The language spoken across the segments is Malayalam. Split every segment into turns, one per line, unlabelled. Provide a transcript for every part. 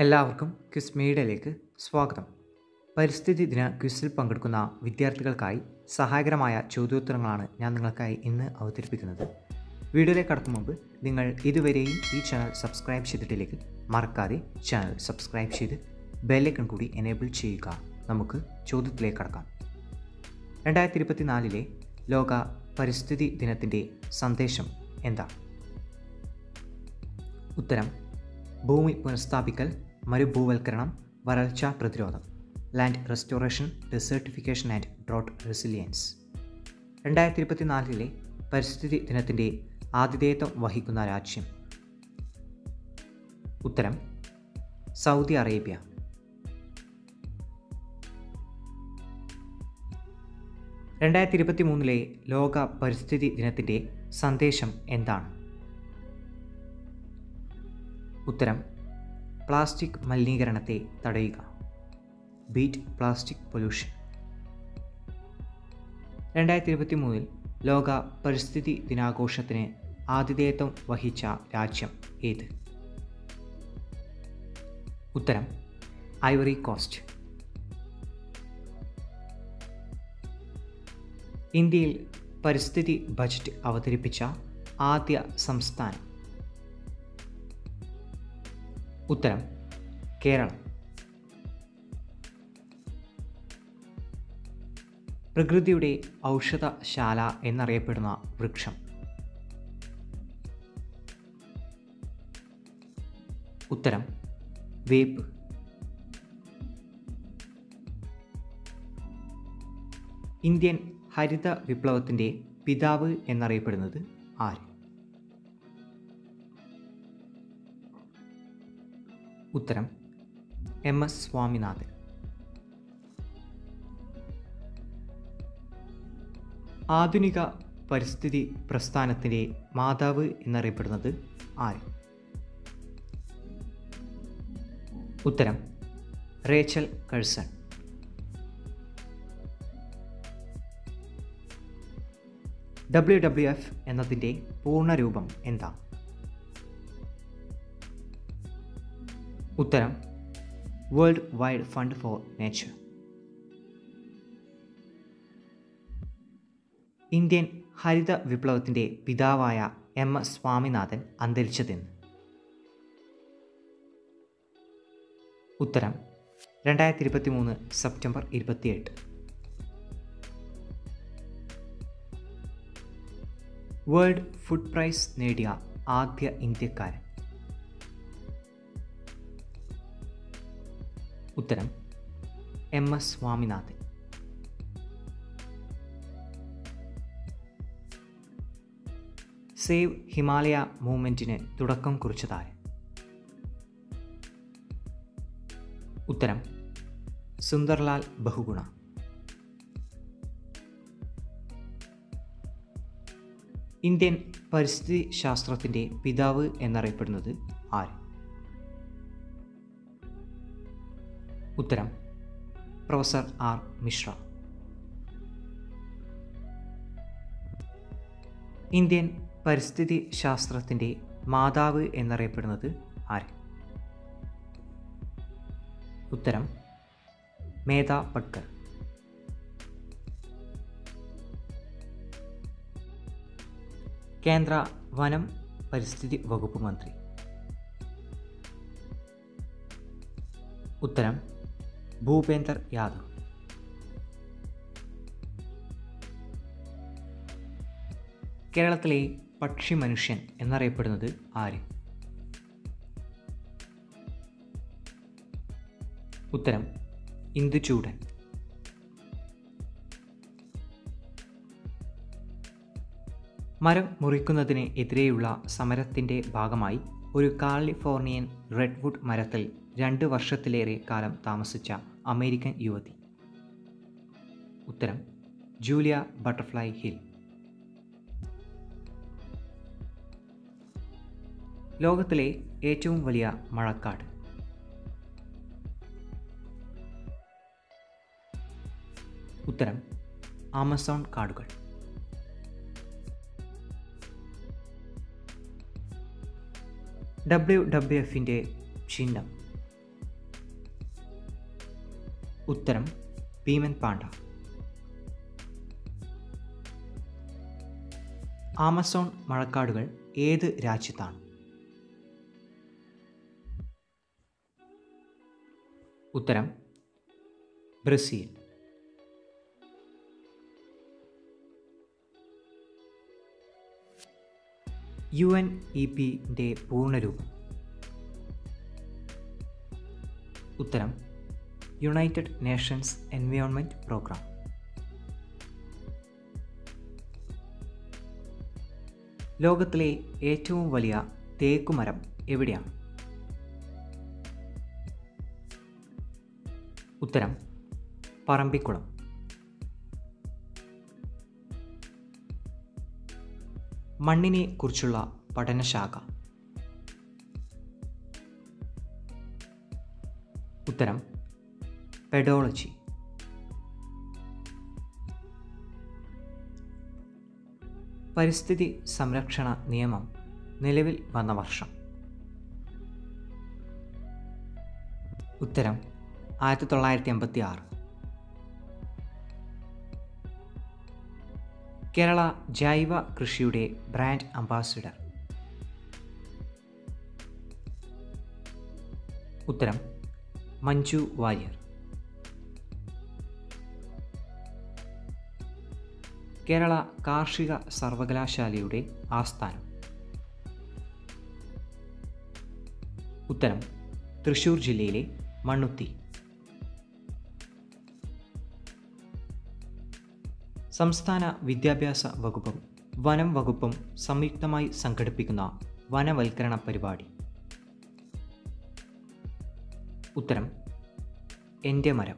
എല്ലാവർക്കും ക്വിസ് മീഡിയയിലേക്ക് സ്വാഗതം പരിസ്ഥിതി ദിന ക്വിസിൽ പങ്കെടുക്കുന്ന വിദ്യാർത്ഥികൾക്കായി സഹായകരമായ ചോദ്യോത്തരങ്ങളാണ് ഞാൻ നിങ്ങൾക്കായി ഇന്ന് അവതരിപ്പിക്കുന്നത് വീഡിയോയിലേക്ക് കടക്കും മുമ്പ് നിങ്ങൾ ഇതുവരെയും ഈ ചാനൽ സബ്സ്ക്രൈബ് ചെയ്തിട്ടില്ലെങ്കിൽ മറക്കാതെ ചാനൽ സബ്സ്ക്രൈബ് ചെയ്ത് ബെല്ലൈക്കൺ കൂടി എനേബിൾ ചെയ്യുക നമുക്ക് ചോദ്യത്തിലേക്ക് കടക്കാം രണ്ടായിരത്തി ഇരുപത്തിനാലിലെ ലോക പരിസ്ഥിതി ദിനത്തിൻ്റെ സന്ദേശം എന്താ ഉത്തരം ഭൂമി പുനഃസ്ഥാപിക്കൽ മരുഭൂവൽക്കരണം വരൾച്ച പ്രതിരോധം land restoration desertification and drought resilience രണ്ടായിരത്തി ഇരുപത്തിനാലിലെ പരിസ്ഥിതി ദിനത്തിൻ്റെ ആതിഥേയത്വം വഹിക്കുന്ന രാജ്യം ഉത്തരം സൗദി അറേബ്യ രണ്ടായിരത്തി ഇരുപത്തി മൂന്നിലെ ലോക പരിസ്ഥിതി ദിനത്തിൻ്റെ സന്ദേശം എന്താണ് ഉത്തരം പ്ലാസ്റ്റിക് മലിനീകരണത്തെ തടയുക ബീറ്റ് പ്ലാസ്റ്റിക് പൊല്യൂഷൻ രണ്ടായിരത്തി ഇരുപത്തി മൂന്നിൽ ലോക പരിസ്ഥിതി ദിനാഘോഷത്തിന് ആതിഥേയത്വം വഹിച്ച രാജ്യം ഏത് ഉത്തരം ഐവറി കോസ്റ്റ് ഇന്ത്യയിൽ പരിസ്ഥിതി ബജറ്റ് അവതരിപ്പിച്ച ആദ്യ സംസ്ഥാനം ഉത്തരം കേരളം പ്രകൃതിയുടെ ഔഷധശാല എന്നറിയപ്പെടുന്ന വൃക്ഷം ഉത്തരം വേപ്പ് ഇന്ത്യൻ ഹരിത വിപ്ലവത്തിൻ്റെ പിതാവ് എന്നറിയപ്പെടുന്നത് ആര് ഉത്തരം എം എസ് സ്വാമിനാഥൻ ആധുനിക പരിസ്ഥിതി പ്രസ്ഥാനത്തിൻ്റെ മാതാവ് എന്നറിയപ്പെടുന്നത് ആര് ഉത്തരം Rachel Carson W W F എന്നതിൻ്റെ പൂർണ്ണരൂപം എന്താ ഉത്തരം world wide fund for nature Indian ഹരിത വിപ്ലവത്തിൻ്റെ പിതാവായ എം എസ് സ്വാമിനാഥൻ അന്തരിച്ചതെന്ന് ഉത്തരം രണ്ടായിരത്തി ഇരുപത്തി മൂന്ന് സെപ്റ്റംബർ ഇരുപത്തിയെട്ട് വേൾഡ് ഫുഡ് പ്രൈസ് നേടിയ ആദ്യ ഇന്ത്യക്കാരൻ ഉത്തരം M S Swaminathan save Himalaya മൂവ്മെൻറ്റിന് തുടക്കം കുറിച്ചതാര് ഉത്തരം സുന്ദർലാൽ ബഹുഗുണ ഇന്ത്യൻ പരിസ്ഥിതി ശാസ്ത്രത്തിൻ്റെ പിതാവ് എന്നറിയപ്പെടുന്നത് ആര് ഉത്തരം പ്രൊഫസർ ആർ മിശ്ര ഇന്ത്യൻ പരിസ്ഥിതി ശാസ്ത്രത്തിൻ്റെ മാതാവ് എന്നറിയപ്പെടുന്നത് ആര് ഉത്തരം മേധ പട്കർ കേന്ദ്ര വനം പരിസ്ഥിതി വകുപ്പ് മന്ത്രി ഉത്തരം ഭൂപേന്ദർ യാദവ് കേരളത്തിലെ പക്ഷി മനുഷ്യൻ എന്നറിയപ്പെടുന്നത് ആര് ഉത്തരം ഇന്ദുചൂടൻ മരം മുറിക്കുന്നതിന് എതിരെയുള്ള സമരത്തിൻ്റെ ഭാഗമായി ഒരു കാലിഫോർണിയൻ റെഡ്വുഡ് മരത്തിൽ രണ്ട് വർഷത്തിലേറെ കാലം താമസിച്ച അമേരിക്കൻ യുവതി ഉത്തരം ജൂലിയ ബട്ടർഫ്ലൈ ഹിൽ ലോകത്തിലെ ഏറ്റവും വലിയ മഴക്കാട് ഉത്തരം ആമസോൺ കാടുകൾ ഡബ്ല്യു ഡബ്ല്യു എഫിൻ്റെ ചിഹ്നം ഉത്തരം ഭീമൻ പാണ്ഡ ആമസോൺ മഴക്കാടുകൾ ഏത് രാജ്യത്താണ് ഉത്തരം ബ്രസീൽ യു എൻ ഇ പിൻ്റെ പൂർണ്ണരൂപം ഉത്തരം യുണൈറ്റഡ് നേഷൻസ് എൻവയോൺമെൻറ്റ് പ്രോഗ്രാം ലോകത്തിലെ ഏറ്റവും വലിയ തേക്കുമരം എവിടെയാണ് ഉത്തരം പറമ്പിക്കുളം മണ്ണിനെ കുറിച്ചുള്ള പഠനശാഖ ഉത്തരം പെഡോളജി പരിസ്ഥിതി സംരക്ഷണ നിയമം നിലവിൽ വന്ന വർഷം ഉത്തരം ആയിരത്തി തൊള്ളായിരത്തി എൺപത്തി ആറ് കേരള ജൈവ കൃഷിയുടെ ബ്രാൻഡ് അംബാസിഡർ ഉത്തരം മഞ്ജു വാര്യർ കേരള കാർഷിക സർവകലാശാലയുടെ ആസ്ഥാനം ഉത്തരം തൃശൂർ ജില്ലയിലെ മണ്ണുത്തി സംസ്ഥാന വിദ്യാഭ്യാസ വകുപ്പും വനം വകുപ്പും സംയുക്തമായി സംഘടിപ്പിക്കുന്ന വനവൽക്കരണ പരിപാടി ഉത്തരം എൻ്റെ മരം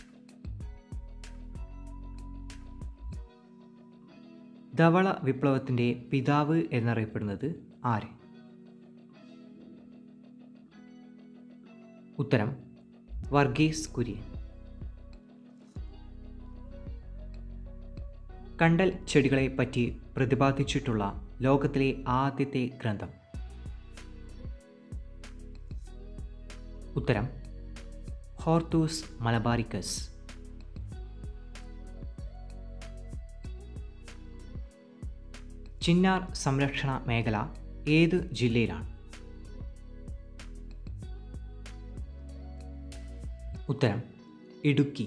ധവള വിപ്ലവത്തിൻ്റെ പിതാവ് എന്നറിയപ്പെടുന്നത് ആര് ഉത്തരം വർഗീസ് കുര്യൻ കണ്ടൽ ചെടികളെ പറ്റി പ്രതിപാദിച്ചിട്ടുള്ള ലോകത്തിലെ ആദ്യത്തെ ഗ്രന്ഥം ഉത്തരം ഹോർത്തൂസ് മലബാറിക്കസ് ചിന്നാർ സംരക്ഷണ മേഖല ഏത് ജില്ലയിലാണ് ഉത്തരം ഇടുക്കി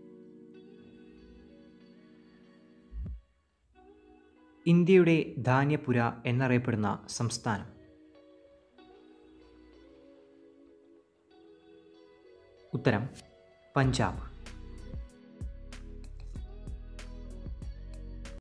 ഇന്ത്യയുടെ ധാന്യപുര എന്നറിയപ്പെടുന്ന സംസ്ഥാനം ഉത്തരം പഞ്ചാബ്